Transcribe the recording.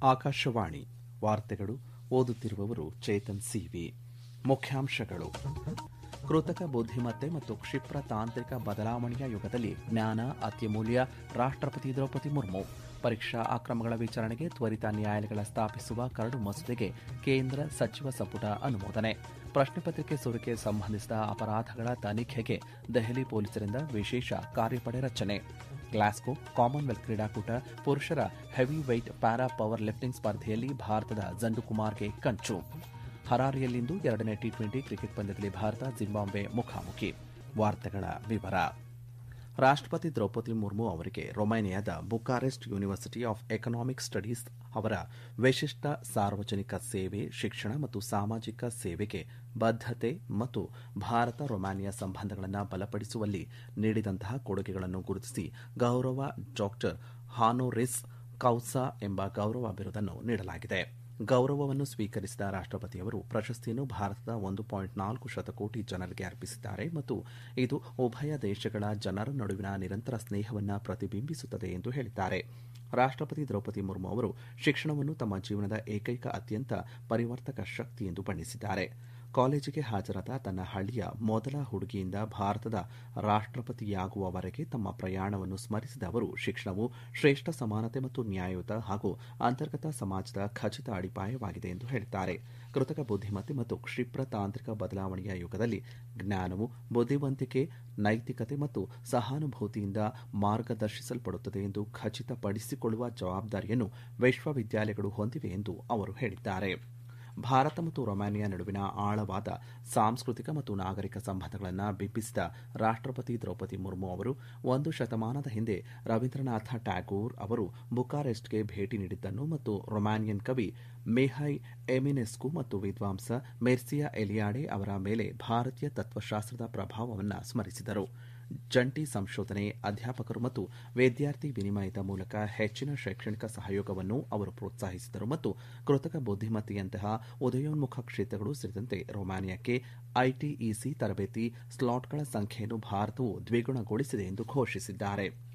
ಆಕಾಶವಾಣಿ ವಾರ್ತೆಗಳು ಓದುತ್ತಿರುವವರು ಚೇತನ್ ಸಿವಿ ಮುಖ್ಯಾಂಶಗಳು ಕೃತಕ ಬುದ್ದಿಮತ್ತೆ ಮತ್ತು ಕ್ಷಿಪ್ರ ತಾಂತ್ರಿಕ ಬದಲಾವಣೆಯ ಯುಗದಲ್ಲಿ ಜ್ಞಾನ ಅತ್ಯಮೂಲ್ಯ ರಾಷ್ಟಪತಿ ದ್ರೌಪದಿ ಮುರ್ಮು ಪರೀಕ್ಷಾ ಅಕ್ರಮಗಳ ವಿಚಾರಣೆಗೆ ತ್ವರಿತ ನ್ಯಾಯಾಲಯಗಳ ಸ್ಥಾಪಿಸುವ ಕರಡು ಮಸೂದೆಗೆ ಕೇಂದ್ರ ಸಚಿವ ಸಂಪುಟ ಅನುಮೋದನೆ ಪ್ರಶ್ನೆ ಪತ್ರಿಕೆ ಸೋರಿಕೆ ಸಂಬಂಧಿಸಿದ ಅಪರಾಧಗಳ ತನಿಖೆಗೆ ದೆಹಲಿ ಪೊಲೀಸರಿಂದ ವಿಶೇಷ ಕಾರ್ಯಪಡೆ ರಚನೆ ಗ್ಲಾಸ್ಗೋ ಕಾಮನ್ವೆಲ್ತ್ ಕ್ರೀಡಾಕೂಟ ಪುರುಷರ heavyweight para powerlifting ಸ್ಪರ್ಧೆಯಲ್ಲಿ ಭಾರತದ ಜಂಡು ಕುಮಾರ್ಗೆ ಕಂಚು ಹರಾರಿಯಲ್ಲಿಂದು ಎರಡನೇ ಟಿ ಟ್ವೆಂಟಿ ಕ್ರಿಕೆಟ್ ಪಂದ್ಯದಲ್ಲಿ ಭಾರತ ಜಿಂಬಾಬ್ವೆ ಮುಖಾಮುಖಿ ವಾರ್ತೆಗಳ ವಿವರ ರಾಷ್ಟಪತಿ ದ್ರೌಪದಿ ಮುರ್ಮು ಅವರಿಗೆ ರೊಮೇನಿಯಾದ Bucharest university of economic studies ಅವರ ವಿಶಿಷ್ಟ ಸಾರ್ವಜನಿಕ ಸೇವೆ ಶಿಕ್ಷಣ ಮತ್ತು ಸಾಮಾಜಿಕ ಸೇವೆಗೆ ಬದ್ದತೆ ಮತ್ತು ಭಾರತ ರೊಮಾನಿಯಾ ಸಂಬಂಧಗಳನ್ನು ಬಲಪಡಿಸುವಲ್ಲಿ ನೀಡಿದಂತಹ ಕೊಡುಗೆಗಳನ್ನು ಗುರುತಿಸಿ ಗೌರವ ಡಾಕ್ಟರ್ ಹಾನೋರಿಸ್ ಕೌಸಾ ಎಂಬ ಗೌರವ ಬಿರುದನ್ನು ನೀಡಲಾಗಿದೆ ಗೌರವವನ್ನು ಸ್ವೀಕರಿಸಿದ ರಾಷ್ಟಪತಿಯವರು ಪ್ರಶಸ್ತಿಯನ್ನು ಭಾರತದ ಒಂದು ಪಾಯಿಂಟ್ ನಾಲ್ಕು ಶತಕೋಟಿ ಜನರಿಗೆ ಅರ್ಪಿಸಿದ್ದಾರೆ ಮತ್ತು ಇದು ಉಭಯ ದೇಶಗಳ ಜನರ ನಡುವಿನ ನಿರಂತರ ಸ್ನೇಹವನ್ನು ಪ್ರತಿಬಿಂಬಿಸುತ್ತದೆ ಎಂದು ಹೇಳಿದ್ದಾರೆ ರಾಷ್ಟಪತಿ ದ್ರೌಪದಿ ಮುರ್ಮು ಅವರು ಶಿಕ್ಷಣವನ್ನು ತಮ್ಮ ಜೀವನದ ಏಕೈಕ ಅತ್ಯಂತ ಪರಿವರ್ತಕ ಶಕ್ತಿ ಎಂದು ಬಣ್ಣಿಸಿದ್ದಾರೆ ಕಾಲೇಜಿಗೆ ಹಾಜರಾದ ತನ್ನ ಹಳ್ಳಿಯ ಮೊದಲ ಹುಡುಗಿಯಿಂದ ಭಾರತದ ರಾಷ್ಟಪತಿಯಾಗುವವರೆಗೆ ತಮ್ಮ ಪ್ರಯಾಣವನ್ನು ಸ್ಮರಿಸಿದ ಅವರು ಶಿಕ್ಷಣವು ಶ್ರೇಷ್ಠ ಸಮಾನತೆ ಮತ್ತು ನ್ಯಾಯಯುತ ಹಾಗೂ ಅಂತರ್ಗತ ಸಮಾಜದ ಖಚಿತ ಅಡಿಪಾಯವಾಗಿದೆ ಎಂದು ಹೇಳಿದ್ದಾರೆ ಕೃತಕ ಬುದ್ದಿಮತ್ತೆ ಮತ್ತು ಕ್ಷಿಪ್ರ ತಾಂತ್ರಿಕ ಬದಲಾವಣೆಯ ಯುಗದಲ್ಲಿ ಜ್ಞಾನವು ಬುದ್ದಿವಂತಿಕೆ ನೈತಿಕತೆ ಮತ್ತು ಸಹಾನುಭೂತಿಯಿಂದ ಮಾರ್ಗದರ್ಶಿಸಲ್ಪಡುತ್ತದೆ ಎಂದು ಖಚಿತಪಡಿಸಿಕೊಳ್ಳುವ ಜವಾಬ್ದಾರಿಯನ್ನು ವಿಶ್ವವಿದ್ಯಾಲಯಗಳು ಹೊಂದಿವೆ ಎಂದು ಅವರು ಹೇಳಿದ್ದಾರೆ ಭಾರತ ಮತ್ತು ರೊಮಾನಿಯಾ ನಡುವಿನ ಆಳವಾದ ಸಾಂಸ್ಕೃತಿಕ ಮತ್ತು ನಾಗರಿಕ ಸಂಬಂಧಗಳನ್ನು ಬಿಂಬಿಸಿದ ರಾಷ್ಟಪತಿ ದ್ರೌಪದಿ ಮುರ್ಮು ಅವರು ಒಂದು ಶತಮಾನದ ಹಿಂದೆ ರವೀಂದ್ರನಾಥ ಟ್ಯಾಗೋರ್ ಅವರು ಬುಕಾರೆಸ್ಟ್ಗೆ ಭೇಟಿ ನೀಡಿದ್ದನ್ನು ಮತ್ತು ರೊಮಾನಿಯನ್ ಕವಿ ಮೆಹೈ ಎಮಿನೆಸ್ಕು ಮತ್ತು ವಿದ್ವಾಂಸ ಮೆರ್ಸಿಯಾ ಎಲಿಯಾಡೆ ಅವರ ಮೇಲೆ ಭಾರತೀಯ ತತ್ವಶಾಸ್ತ್ರದ ಪ್ರಭಾವವನ್ನು ಸ್ಮರಿಸಿದರು ಜಂಟಿ ಸಂಶೋಧನೆ ಅಧ್ಯಾಪಕರು ಮತ್ತು ವಿದ್ಯಾರ್ಥಿ ವಿನಿಮಯದ ಮೂಲಕ ಹೆಚ್ಚಿನ ಶೈಕ್ಷಣಿಕ ಸಹಯೋಗವನ್ನು ಅವರು ಪ್ರೋತ್ಸಾಹಿಸಿದರು ಮತ್ತು ಕೃತಕ ಬುದ್ದಿಮತ್ತೆಯಂತಹ ಉದಯೋನ್ಮುಖ ಕ್ಷೇತ್ರಗಳು ಸೇರಿದಂತೆ ರೊಮಾನಿಯಾಕ್ಕೆ ಐಟಿಇಸಿ ತರಬೇತಿ ಸ್ಲಾಟ್ಗಳ ಸಂಖ್ಯೆಯನ್ನು ಭಾರತವು ದ್ವಿಗುಣಗೊಳಿಸಿದೆ ಎಂದು ಘೋಷಿಸಿದ್ದಾರೆ